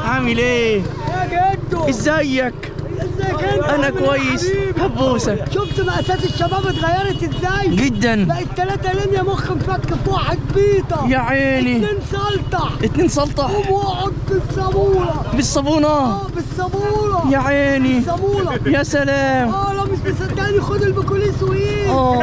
عامل ايه يا جدو ازيك ازيك انت انا كويس هبوسك شفت مقاسات الشباب اتغيرت ازاي جدا بقت ثلاثة لينيا مخ مفتك واحد بيضة يا عيني اتنين سلطة اتنين سلطة قوم واقعد بالصابونة بالصابونة اه بالصابونة يا عيني بالصابونة يا سلام اه لو مش مصدقني خد البكوليس وقيس اه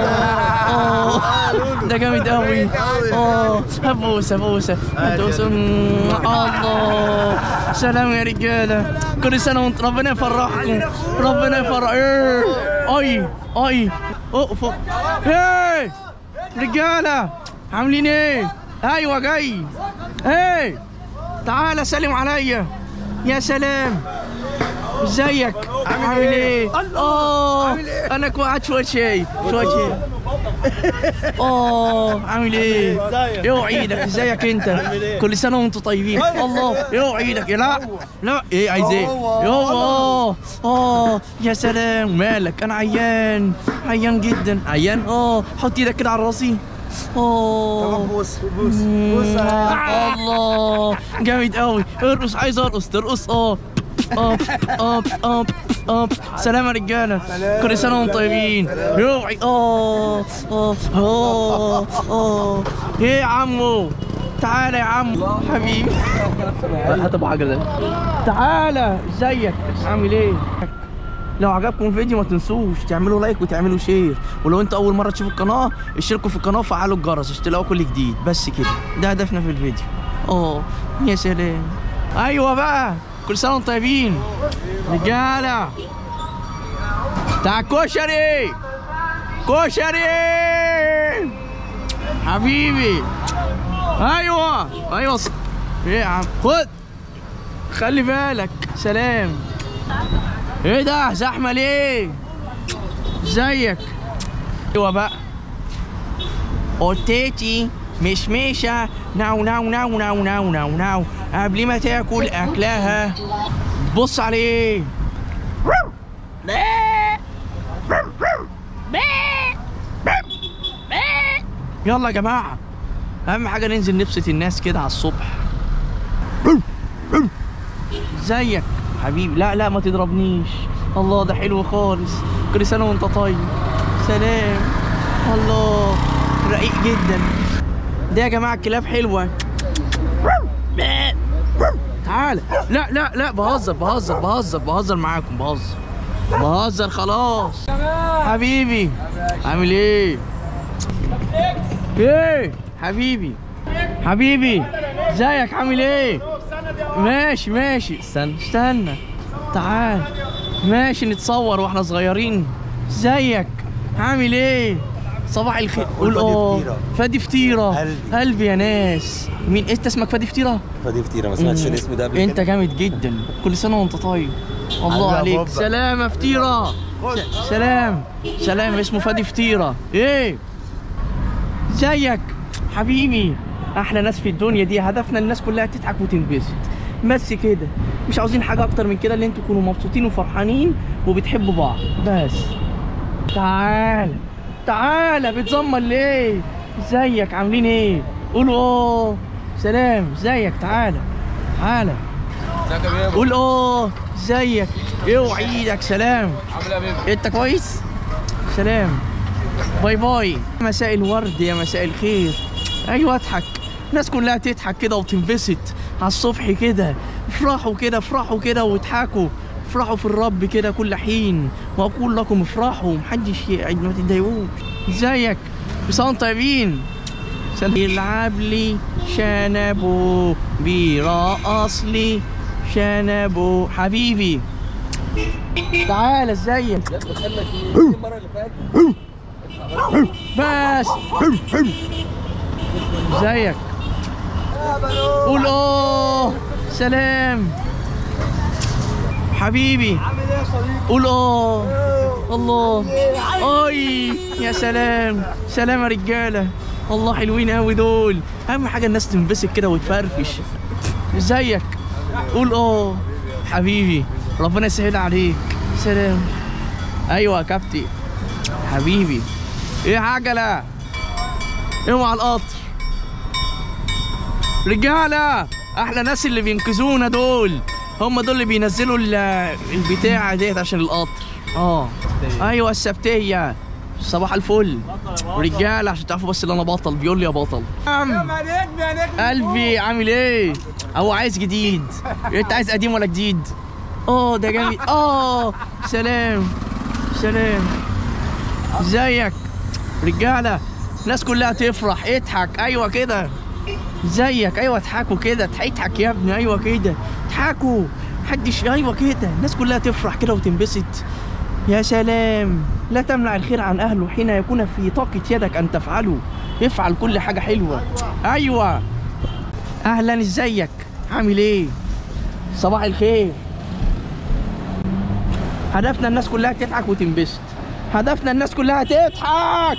اه ده جامد قوي اه هبوسه هبوسه هبوسه الله سلام يا رجاله كل سنه وانت ربنا يفرحكم ربنا يفرح ايه اي اي اقفوا ايه رجاله عاملين ايه ايوه جاي ايه تعالى سلم عليا يا سلام ازيك عامل ايه اه انا قاعد شويه شاي شويه شاي اه عامل ايه اوعى ايدك ازيك انت كل سنه وانتم طيبين الله اوعى ايدك لا لا ايه عايز ايه يوه اه يا سلام مالك انا عيان عيان جدا عيان اه حط ايدك كده على راسي اه بوس بوس مم، الله جامد قوي ارقص عايز ارقص ترقص اه اب اب اب اب سلام يا رجاله كل سنه وانتم طيبين يوعي اه اه اه اه ايه يا عمو تعالى يا عمو حبيبي هات ابو عجله تعالى ازيك عامل ايه لو عجبكم الفيديو ما تنسوش تعملوا لايك وتعملوا شير ولو انت اول مره تشوفوا القناه اشتركوا في القناه وفعلوا الجرس عشان تلاقوا كل جديد بس كده ده هدفنا في الفيديو اه يا سلام ايوه بقى كل سنه وانتم طيبين رجاله بتاع كشري كشري حبيبي ايوه ايوه ص- ايه يا عم خد خلي بالك سلام ايه ده زحمه ليه ازيك ايوه بقى اوتيتي مشمشة ناو ناو ناو ناو ناو ناو ناو قبل ما تاكل اكلها بص عليه يلا يا جماعة أهم حاجة ننزل نبسط الناس كده على الصبح ازيك حبيبي لا لا ما تضربنيش الله ده حلو خالص كل سنة وانت طيب سلام الله رقيق جدا ده يا جماعة الكلاب حلوة تعالى لا لا لا بهزر بهزر بهزر بهزر معاكم بهزر بهزر خلاص حبيبي عامل ايه ايه حبيبي حبيبي ازيك عامل ايه ماشي ماشي استنى استنى تعال ماشي نتصور واحنا صغيرين ازيك عامل ايه صباح الخير قول فادي اه فطيرة. فادي فطيرة قلبي. قلبي يا ناس مين انت اسمك فادي فطيرة؟ فدي فطيره ما سمعتش الاسم ده قبل انت كده جامد جدا كل سنة وانت طيب الله حبيبي يا عليك بابا. سلام يا فطيرة س- سلام سلام اسمه فادي فطيرة ايه ازيك حبيبي احلى ناس في الدنيا دي هدفنا الناس كلها تضحك وتنبسط بس كده مش عاوزين حاجة اكتر من كده اللي انتوا تكونوا مبسوطين وفرحانين وبتحبوا بعض بس تعال تعال بتزمر ليه ازيك عاملين ايه قولوا اه سلام ازيك تعالى تعالى قول اه ازيك اوعى ايدك سلام عامل ايه يا بيبي؟ انت كويس سلام باي باي مساء الورد يا مساء الخير ايوه اضحك الناس كلها تضحك كده وتنبسط على الصبح كده افرحوا كده افرحوا كده واضحكوا افرحوا في الرب كده كل حين واقول لكم افرحوا محدش يقعد ما تتضايقوش ازيك كل سنه وانتم طيبين سلام يلعب لي شنبو بيرقص لي شنبو حبيبي تعال ازيك المره اللي فاتت بس ازيك قول اه سلام حبيبي قول اه الله اي يا سلام سلام يا رجاله الله حلوين قوي دول اهم حاجه الناس تنبسط كده وتفرفش ازيك قول اه حبيبي ربنا يسهل عليك سلام ايوه يا كابتن حبيبي ايه عجلة اوعى القطر رجالة احلى ناس اللي بينقذونا دول هم دول اللي بينزلوا ال- البتاعه ديت عشان القطر اه ايوه السبتيه صباح الفل رجاله عشان تعرفوا بس ان انا بطل بيقول لي يا بطل عم قلبي عامل ايه هو عايز جديد انت عايز قديم ولا جديد اه ده جميل اه سلام سلام ازيك رجاله الناس كلها تفرح اضحك ايوه كده ازيك ايوه اضحكوا كده اضحك يا ابني ايوه كده اضحكوا محدش ايوه كده الناس كلها تفرح كده وتنبسط يا سلام لا تمنع الخير عن اهله حين يكون في طاقة يدك ان تفعله افعل كل حاجة حلوة ايوه اهلا ازيك عامل ايه صباح الخير هدفنا الناس كلها تضحك وتنبسط هدفنا الناس كلها تضحك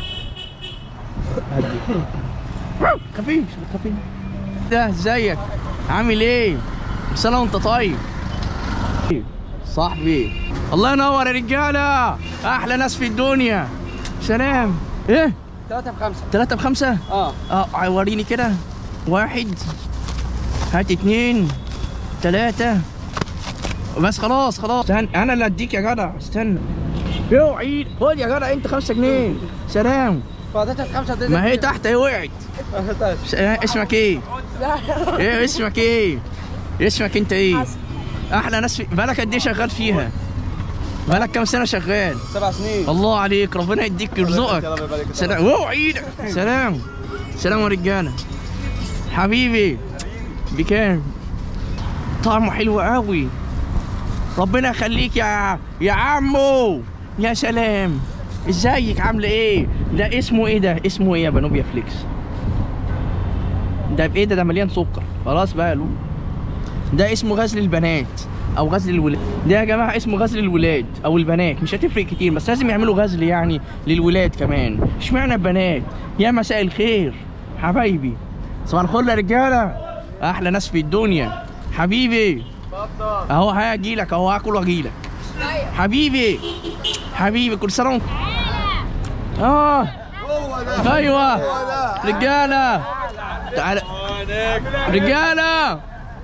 خفيف ما تخافيش ده ازيك عامل ايه سنه وانت طيب صاحبي الله ينور يا رجاله احلى ناس في الدنيا سلام ايه ثلاثة بخمسة ثلاثة بخمسة اه اه وريني كده واحد هات اتنين تلاتة بس خلاص خلاص استنى انا اللي اديك يا جدع استنى اوعي خد يا جدع انت خمسة جنيه سلام ثلاثة بخمسة ده ما هي تحت هي وقعت س- اسمك ايه؟ ايه اسمك ايه؟ اسمك انت ايه؟ احلى ناس في... بالك قد ايه شغال فيها؟ بالك كام سنة شغال؟ سبع سنين الله عليك ربنا يديك يرزقك سلام واو عيدك سلام سلام يا رجاله حبيبي بكام؟ طعمه حلو قوي ربنا يخليك يا يا عمو يا سلام ازيك عامله ايه ده اسمه ايه ده اسمه ايه يا بنوبيا فليكس ده بايه ده ده مليان سكر خلاص بقى له ده اسمه غزل البنات او غزل الولاد ده يا جماعه اسمه غزل الولاد او البنات مش هتفرق كتير بس لازم يعملوا غزل يعني للولاد كمان اشمعنى البنات يا مساء الخير حبايبي صباح الفل يا رجاله احلى ناس في الدنيا حبيبي اهو هاجي لك اهو هاكل واجي لك حبيبي حبيبي كل سنه وانت اه ايوه رجاله تعال رجاله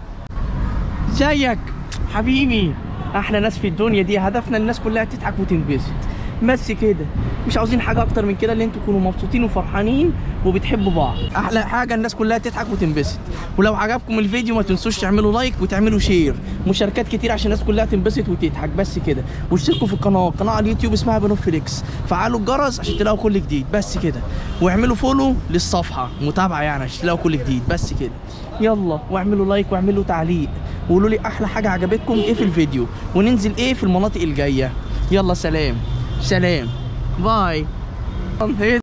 زيك حبيبي احلى ناس في الدنيا دي هدفنا الناس كلها تضحك وتنبسط بس كده مش عاوزين حاجه اكتر من كده اللي انتوا تكونوا مبسوطين وفرحانين وبتحبوا بعض احلى حاجه الناس كلها تضحك وتنبسط ولو عجبكم الفيديو ما تنسوش تعملوا لايك وتعملوا شير مشاركات كتير عشان الناس كلها تنبسط وتضحك بس كده واشتركوا في القناه قناه على اليوتيوب اسمها بنو فليكس فعلوا الجرس عشان تلاقوا كل جديد بس كده واعملوا فولو للصفحه متابعه يعني عشان تلاقوا كل جديد بس كده يلا واعملوا لايك واعملوا تعليق وقولوا لي احلى حاجه عجبتكم ايه في الفيديو وننزل ايه في المناطق الجايه يلا سلام سلام باي